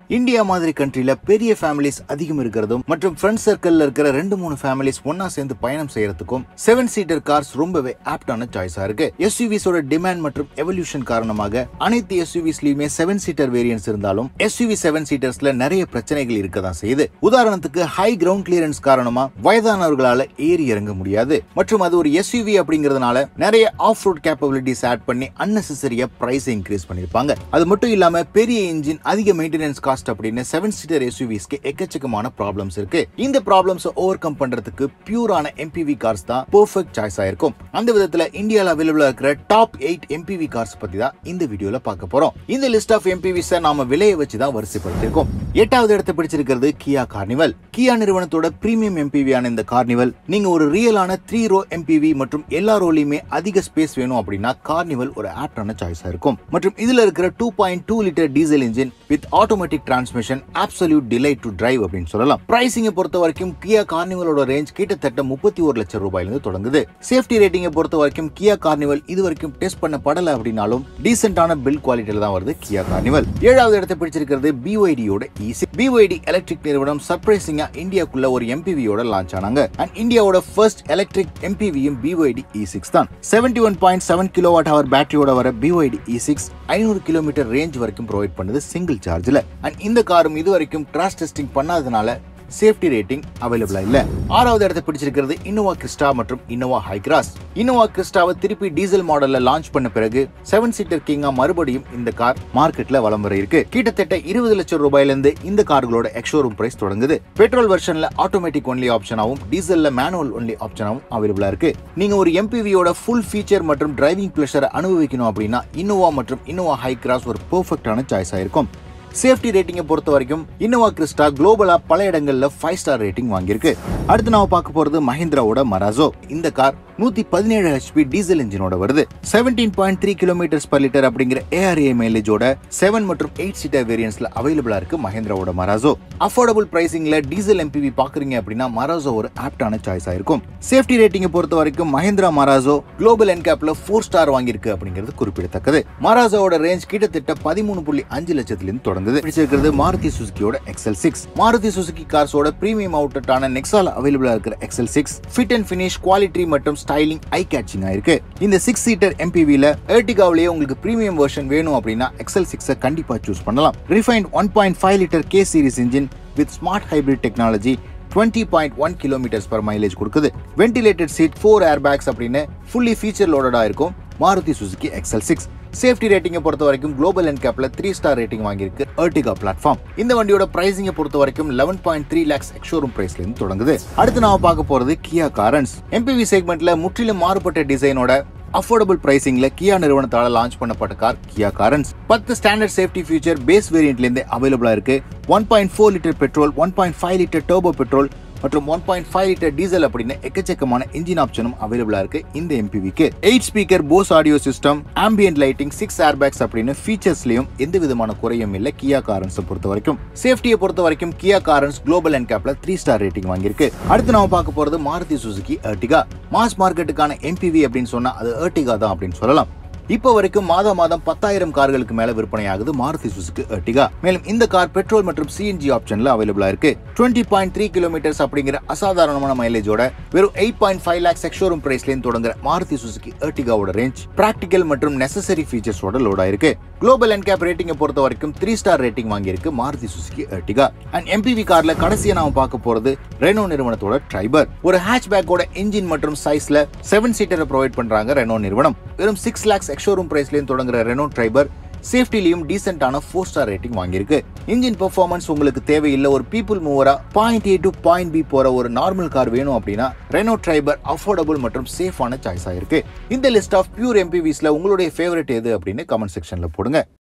India மாதிரி கண்ட்ரில பெரிய ஃபேமிலிஸ் அதிகம் இருக்கிறதும் மற்றும் ஃப்ரெண்ட் சர்க்கிள்ல இருக்கிற ரெண்டு மூணு ஃபேமிலிஸ் ஒன்னா சேர்ந்து பயணம் செய்யறதுக்கும் செவன் சீட்டர் கார்ஸ் ரொம்பவே ஆப்டான சாய்ஸா இருக்கு எஸ்யூவிஸோட டிமாண்ட் மற்றும் எவல்யூஷன் காரணமாக அனைத்து எஸ்யூவிஸ்லயுமே செவன் சீட்டர் வேரியன்ஸ் இருந்தாலும் எஸ்யூவி செவன் சீட்டர்ஸ்ல நிறைய பிரச்சனைகள் இருக்க தான் செய்யுது உதாரணத்துக்கு ஹை கிரவுண்ட் கிளியரன்ஸ் காரணமா வயதானவர்களால ஏறி இறங்க முடியாது மற்றும் அது ஒரு எஸ்யூவி அப்படிங்கறதுனால நிறைய ஆஃப் ரோட் கேப்பபிலிட்டிஸ் ஆட் பண்ணி அன்னெசரியா பிரைஸ் இன்க்ரீஸ் பண்ணிருப்பாங்க அது மட்டும் இல்லாம பெரிய இன்ஜின் அதிக மெயின்டெனன்ஸ் காஸ்ட் அப்படின்னு செவன் சீட்டர் எஸ்யூவிஸ்க்கு எக்கச்சக்கமான ப்ராப்ளம்ஸ் இருக்கு இந்த ப்ராப்ளம்ஸ் ஓவர் கம் பண்றதுக்கு பியூரான எம்பிவி கார்ஸ் தான் பெர்ஃபெக்ட் சாய்ஸ் ஆயிருக்கும் அந்த விதத்துல இந்தியால அவைலபிளா இருக்கிற டாப் எயிட் எம்பிவி கார்ஸ் பத்தி தான் இந்த வீடியோல பார்க்க போறோம் இந்த லிஸ்ட் ஆஃப் எம்பிவிஸ நாம விலையை வச்சு தான் வரிசைப்படுத்திருக்கோம் எட்டாவது இடத்தை பிடிச்சிருக்கிறது கியா கார்னிவல் கியா நிறுவனத்தோட பிரீமியம் எம்பிவியான இந்த கார்னிவல் நீங்க ஒரு ரியலான த்ரீ ரோ எம்பிவி மற்றும் எல்லா ரோலையுமே அதிக ஸ்பேஸ் வேணும் அப்படின்னா கார்னிவல் ஒரு ஆப்டான சாய்ஸா இருக்கும் மற்றும் இதுல இருக்கிற two point two litre diesel engine with automatic transmission absolute delight to drive அப்படின்னு சொல்லலாம் பிரைசிங்கை பொறுத்த வரைக்கும் கியா கார்னிவலோட ரேஞ்ச் கிட்டத்தட்ட முப்பத்தி ஒரு லட்சம் ரூபாயில இருந்து தொடங்குது சேஃப்டி ரேட்டிங்கை பொறுத்த வரைக்கும் கியா கார்னிவல் இது வரைக்கும் டெஸ்ட் பண்ணப்படல அப்படின்னாலும் டீசென்டான பில் குவாலிட்டியில தான் வருது கியா கார்னிவல் ஏழாவது இடத்தை பிடிச்சிருக்கிறது பிஒய்டியோட ஈசி பிஒய்டி எலக்ட்ரிக் நிறுவனம் சர்ப்ரைசிங்கா இந்தியாக்குள்ள ஒரு எம்பிவியோட லான்ச் ஆனாங்க அண்ட் இந்தியாவோட ஃபர்ஸ்ட் எலக்ட்ரிக் எம்பிவியும் பிஒய்டி இ சிக்ஸ் தான் seventy one point seven kilowatt hour பேட்டரியோட வர பிஒய்டி இ சிக்ஸ் ஐநூறு கிலோமீட்டர் ரேஞ்ச் வரைக்கும் ப்ரொவைட் பண்ணுது சிங்கிள் சார்ஜ்ல அண்ட் இந்த காரும் இது வரைக்கும் கிராஷ் டெஸ்டிங் பண்ணாதனால சேஃப்டி ரேட்டிங் அவைலபிளா இல்ல ஆறாவது இடத்தை பிடிச்சிருக்கிறது இன்னோவா கிறிஸ்டா மற்றும் இன்னோவா ஹை கிராஸ் இன்னோவா கிறிஸ்டாவை திருப்பி டீசல் மாடல்ல லான்ச் பண்ண பிறகு செவன் சீட்டர் கிங்கா மறுபடியும் இந்த கார் மார்க்கெட்ல வலம் வர இருக்கு கிட்டத்தட்ட இருபது லட்சம் ரூபாயில இருந்து இந்த கார்களோட எக்ஷோரூம் பிரைஸ் தொடங்குது பெட்ரோல் வெர்ஷன்ல ஆட்டோமேட்டிக் ஒன்லி ஆப்ஷனாவும் டீசல்ல மேனுவல் ஒன்லி ஆப்ஷனாவும் அவைலபிளா இருக்கு நீங்க ஒரு எம்பிவியோட ஃபுல் ஃபீச்சர் மற்றும் டிரைவிங் பிளஷரை அனுபவிக்கணும் அப்படின்னா இன்னோவா மற்றும் இன்னோவா ஹை கிராஸ் ஒரு பெர்ஃபெக்டான சாய்ஸா இருக்கும் சேஃப்டி ரேட்டிங்கை பொறுத்த வரைக்கும் இன்னோவா கிறிஸ்டா குளோபலா பல இடங்கள்ல ஃபைவ் ஸ்டார் ரேட்டிங் வாங்கியிருக்கு அடுத்து நாம பார்க்க போறது மஹிந்திராவோட மராசோ இந்த கார் நூத்தி பதினேழு ஹெச்பி டீசல் இன்ஜினோட வருது seventeen point three kilometres per litre அப்படிங்கிற ஏஆர்ஏ மைலேஜோட செவன் மற்றும் எயிட் சீட்டர் வேரியன்ஸ்ல அவைலபிளா இருக்கு மஹேந்திராவோட மராசோ அஃபோர்டபுள் பிரைசிங்ல டீசல் எம்பிவி பாக்குறீங்க அப்படின்னா மராசோ ஒரு ஆப்டான சாய்ஸ் ஆயிருக்கும் சேஃப்டி ரேட்டிங்கை பொறுத்த வரைக்கும் மஹேந்திரா மராசோ குளோபல் என்கேப்ல ஃபோர் ஸ்டார் வாங்கியிருக்கு அப்படிங்கிறது குறிப்பிடத்தக்கது மராசோவோட ரேஞ்ச் கிட்டத்தட்ட பதிமூணு புள்ளி அஞ்சு லட்சத்துல இருந்து தொடங்குது பிடிச்சிருக்கிறது மாருதி சுசுகியோட எக்ஸல் சிக்ஸ் மாருதி சுசுகி கார்ஸோட பிரீமியம் அவுட்டான நெக்ஸால அவைலபிளா இருக்கிற XL six fit and finish quality மற்றும் ஸ்டைலிங் ஐ கேச்சிங் இருக்கு இந்த சிக்ஸ் சீட்டர் எம்பிவில ஏர்டிகாவிலேயே உங்களுக்கு பிரீமியம் வெர்ஷன் வேணும் அப்படின்னா எக்ஸல் சிக்ஸை கண்டிப்பா சூஸ் பண்ணலாம் refined one point five litre K series engine with smart hybrid technology twenty point one kilometres per mileage கொடுக்குது ventilated seat four airbags அப்படின்னு ஃபுல்லி ஃபீச்சர் லோடடா இருக்கும் Maruti Suzuki XL six safety ரேட்டிங்கை பொறுத்த வரைக்கும் குளோபல் என்கேப்ல three star rating வாங்கியிருக்கு Ertiga platform இந்த வண்டியோட பிரைசிங்கை பொறுத்த வரைக்கும் eleven point three lakhs ex showroom பிரைஸ்ல இருந்து தொடங்குது அடுத்து நாம பார்க்க போறது கியா காரன்ஸ் எம்பிவி செக்மெண்ட்ல முற்றிலும் மாறுபட்ட டிசைனோட அஃபோர்டபுள் பிரைசிங்ல கியா நிறுவனத்தால லான்ச் பண்ணப்பட்ட கார் கியா காரன்ஸ் பத்து ஸ்டாண்டர்ட் சேஃப்டி ஃபீச்சர் பேஸ் வேரியன்ட்ல இருந்து அவைலபிளா இருக்கு one point four litre petrol one point five litre turbo petrol மற்றும் one point five litre diesel அப்படின்னு எக்கச்சக்கமான இன்ஜின் ஆப்ஷனும் அவைலபிளா இருக்கு இந்த எம்பிவிக்கு eight speaker Bose audio system ambient lighting six airbags அப்படின்னு ஃபீச்சர்ஸ்லயும் எந்த விதமான குறையும் இல்ல கியா காரன்ஸ் பொறுத்த வரைக்கும் சேஃப்டியை பொறுத்த வரைக்கும் கியா காரன்ஸ் குளோபல் அண்ட் கேப்ல த்ரீ ஸ்டார் ரேட்டிங் வாங்கியிருக்கு அடுத்து நாம பார்க்க போறது மாருதி சுசுகி எர்டிகா மாஸ் மார்க்கெட்டுக்கான எம்பிவி அப்படின்னு சொன்னா அது எர்டிகா தான் அப்படின்னு சொல்லலாம் இப்போ வரைக்கும் மாதம் மாதம் பத்தாயிரம் கார்களுக்கு மேல விற்பனை ஆகுது மாருதி சுசுக்கு எர்டிகா மேலும் இந்த கார் பெட்ரோல் மற்றும் சிஎன்ஜி ஆப்ஷன்ல அவைலபிளா இருக்கு டுவெண்ட்டி பாயிண்ட் த்ரீ கிலோமீட்டர்ஸ் அப்படிங்கிற அசாதாரணமான மைலேஜோட வெறும் eight point five lakh ex showroom பிரைஸ்ல இருந்து தொடங்குற மாருதி சுசுகி எர்டிகாவோட ரேஞ்ச் பிராக்டிகல் மற்றும் நெசசரி ஃபீச்சர்ஸோட லோட் ஆயிருக்கு குளோபல் அண்ட் கேப் ரேட்டிங்கை பொறுத்த வரைக்கும் த்ரீ ஸ்டார் ரேட்டிங் வாங்கியிருக்கு Maruti Suzuki Ertiga and MPV கார்ல கடைசியா நாம பார்க்க போறது ரெனோ நிறுவனத்தோட ட்ரைபர் ஒரு ஹேட்ச்பேக்கோட இன்ஜின் மற்றும் சைஸ்ல செவன் சீட்டரை ப்ரொவைட் பண்றாங்க ரெனோ நிறுவனம் வெறும் சிக்ஸ் லேக்ஸ் எக்ஷோரூம் பிரைஸ்லயும் தொடங்குற ரெனோ ட்ரைபர் சேஃப்டிலையும் டீசென்டான ஃபோர் ஸ்டார் ரேட்டிங் வாங்கியிருக்கு இன்ஜின் பெர்ஃபார்மன்ஸ் உங்களுக்கு தேவையில்லை ஒரு பீப்புள் மூவரா point A to point B போற ஒரு நார்மல் கார் வேணும் அப்படின்னா ரெனோ ட்ரைபர் அஃபோர்டபுள் மற்றும் சேஃபான சாய்ஸ் ஆயிருக்கு இந்த லிஸ்ட் ஆஃப் பியூர் எம்பிவிஸ்ல உங்களுடைய ஃபேவரட் எது அப்படின்னு கமெண்ட் செக்ஷன்ல போடுங்க